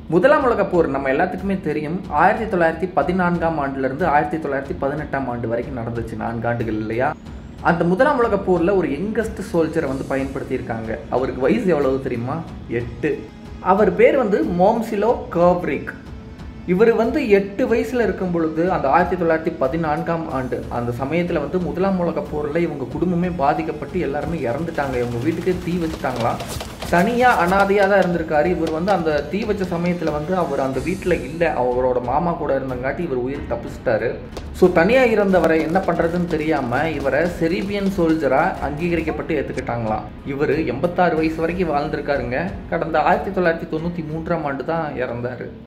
முதலாம் உலகப் போர் நம்ம எல்லாத்துக்குமே தெரியும் ஆயிரத்தி தொள்ளாயிரத்தி பதினான்காம் ஆண்டுலேருந்து ஆயிரத்தி தொள்ளாயிரத்தி பதினெட்டாம் ஆண்டு வரைக்கும் நடந்துச்சு நான்கு ஆண்டுகள் இல்லையா அந்த முதலாம் உலகப் போரில் ஒரு யங்கஸ்ட் சோல்ஜரை வந்து பயன்படுத்தியிருக்காங்க அவருக்கு வயசு எவ்வளவு தெரியுமா எட்டு அவர் பேர் வந்து மோம்சிலோ கர்ப்ரிக் இவர் வந்து எட்டு வயசுல இருக்கும் பொழுது அந்த ஆயிரத்தி தொள்ளாயிரத்தி பதினான்காம் ஆண்டு அந்த சமயத்தில் வந்து முதலாம் உலகப் போரில் இவங்க குடும்பமே பாதிக்கப்பட்டு எல்லாருமே இறந்துட்டாங்க இவங்க வீட்டுக்கே தீ வச்சுட்டாங்களாம் தனியாக அனாதையாக தான் இருந்திருக்காரு இவர் வந்து அந்த தீ வச்ச சமயத்தில் வந்து அவர் அந்த வீட்டில் இல்லை அவரோட மாமா கூட இருந்தங்காட்டி இவர் உயிர் தப்பிச்சிட்டாரு ஸோ தனியாக இருந்தவரை என்ன பண்ணுறதுன்னு தெரியாமல் இவரை செரிபியன் சோல்ஜராக அங்கீகரிக்கப்பட்டு ஏற்றுக்கிட்டாங்களாம் இவர் எண்பத்தாறு வயசு வரைக்கும் வாழ்ந்திருக்காருங்க கடந்த ஆயிரத்தி தொள்ளாயிரத்தி தொண்ணூற்றி மூன்றாம் ஆண்டு தான் இறந்தாரு